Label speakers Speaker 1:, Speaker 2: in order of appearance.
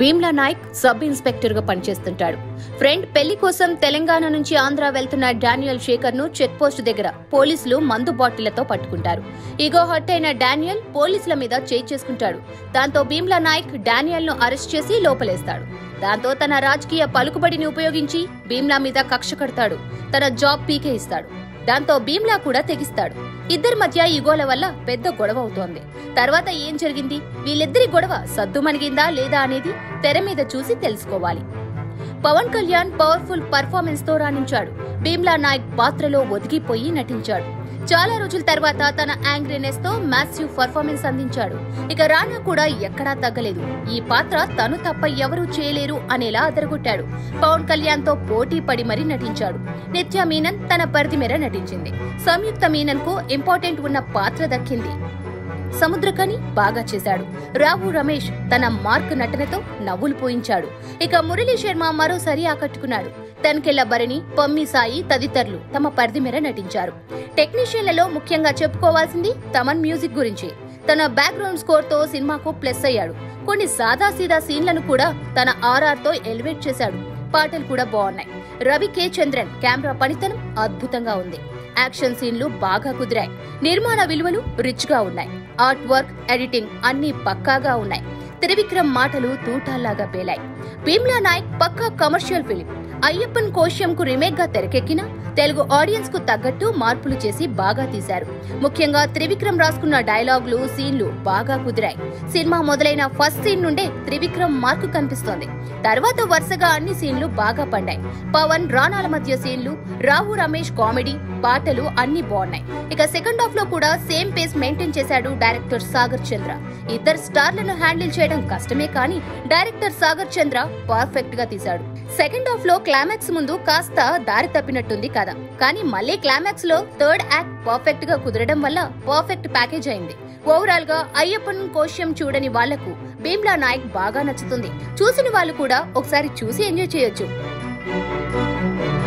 Speaker 1: Bheemla Naik sub inspector గా పనిచేస్తుంటాడు friend పెళ్లి కోసం తెలంగాణ నుంచి ఆంధ్ర వెళ్తున్న డానియల్ శేఖర్ ను చెక్ పోస్ట్ దగ్గర పోలీసులు మందు బాటిళ్లతో పట్టుకుంటారు ఈగో హట్ అయిన డానియల్ పోలీసుల మీద చేయి చేసుకుంటాడు దాంతో భీమ్లా నాయక్ డానియల్ ను అరెస్ట్ చేసి లోపలేస్తాడు దాంతో తన రాజకీయ పలుకుబడిని ఉపయోగించి భీమ్లా మీద కక్ష కడతాడు తన జాబ్ పీకే ఇస్తాడు దాంతో భీమ్లా కూడా తెగిస్తాడు ఇద్దరి మధ్య ఈగోల వల్ల పెద్ద గొడవ అవుతోంది తర్వాత ఏం జరిగింది వీళ్ళిద్దరి గొడవ సద్దుమణిగిందా లేదా అనేది తెర మీద చూసి తెలుసుకోవాలి పవన్ కళ్యాణ్ పవర్ఫుల్ పర్ఫార్మెన్స్ తో రాణించాడు భీమ్లా నాయక్ పాత్రలో ఒదిగిపోయి నటించాడు చాలా రోజుల తర్వాత తన యాంగ్రీనెస్ తో మ్యాసివ్ పర్ఫార్మెన్స్ అందించాడు ఇక రానా కూడా ఎక్కడా తగ్గలేదు ఈ పాత్ర తను తప్ప ఎవరూ చేయలేరు అనేలా అదరగొట్టాడు పవన్ కళ్యాణ్ తో పోటీ పడి మరీ నటించాడు నిత్య మీనన్ తన పరిధి మేర నటించింది సంయుక్త మీనన్ కు ఇంపార్టెంట్ ఉన్న పాత్ర దక్కింది సముద్రకని బాగా చేశాడు రావు రమేష్ తన మార్క్ నటనతో నవ్వులు పోయించాడు ఇక మురళీ శర్మ మరోసారి ఆకట్టుకున్నాడు తనకెళ్ల భరణి పొమ్మి సాయి తదితరులు తమ పరిధి మేర నటించారు టెక్నీషియన్లలో ముఖ్యంగా చెప్పుకోవాల్సింది తమన్ మ్యూజిక్ గురించి తన బ్యాక్గ్రౌండ్ స్కోర్ తో సినిమాకు ప్లస్ అయ్యాడు కొన్ని సాదాసీదా సీన్లను కూడా తన ఆర్ఆర్ తో ఎలివేట్ చేశాడు పాటలు కూడా బాగున్నాయి రవి కే చంద్రన్ కెమెరా పనితనం అద్భుతంగా ఉంది యాక్షన్ సీన్లు బాగా కుదిరాయి నిర్మాణ విలువలు రిచ్ గా ఉన్నాయి ఆర్ట్ వర్క్ ఎడిటింగ్ అన్ని పక్కాగా ఉన్నాయి త్రివిక్రమ్ మాటలు తూటాల్లాగా పేలాయి భీమ్లా నాయక్ పక్కా కమర్షియల్ ఫిలిం అయ్యప్పన్ కోశ్యంకు రిమేక్ గా తెరకెక్కిన తెలుగు ఆడియన్స్ కు తగ్గట్టు మార్పులు చేసి బాగా తీశారు ముఖ్యంగా త్రివిక్రమ్ రాసుకున్న డైలాగులు సీన్లు బాగా కుదిరాయి సినిమా మొదలైన ఫస్ట్ సీన్ నుండే త్రివిక్రమ్ మార్కు కనిపిస్తోంది తర్వాత వరుసగా అన్ని సీన్లు బాగా పండాయి పవన్ రాణాల మధ్య సీన్లు రావు రమేష్ కామెడీ పాటలు అన్ని బాగున్నాయి ఇక సెకండ్ హాఫ్ లో కూడా సేమ్ పేస్ మెయింటైన్ చేశాడు డైరెక్టర్ సాగర్ చంద్ర ఇద్దరు స్టార్లను హ్యాండిల్ చేయడం కష్టమే కానీ డైరెక్టర్ సాగర్ చంద్ర పర్ఫెక్ట్ గా తీశాడు సెకండ్ హాఫ్ లో క్లైమాక్స్ ముందు కాస్త దారి తప్పినట్టుంది కదా కానీ మళ్ళీ క్లైమాక్స్ లో థర్డ్ యాక్ట్ పర్ఫెక్ట్ గా కుదరడం వల్ల పర్ఫెక్ట్ ప్యాకేజ్ అయింది ఓవరాల్ గా అయ్యప్పన్ కోశ్యం చూడని వాళ్లకు భీమ్లా నాయక్ బాగా నచ్చుతుంది చూసిన వాళ్ళు కూడా ఒకసారి చూసి ఎంజాయ్ చేయొచ్చు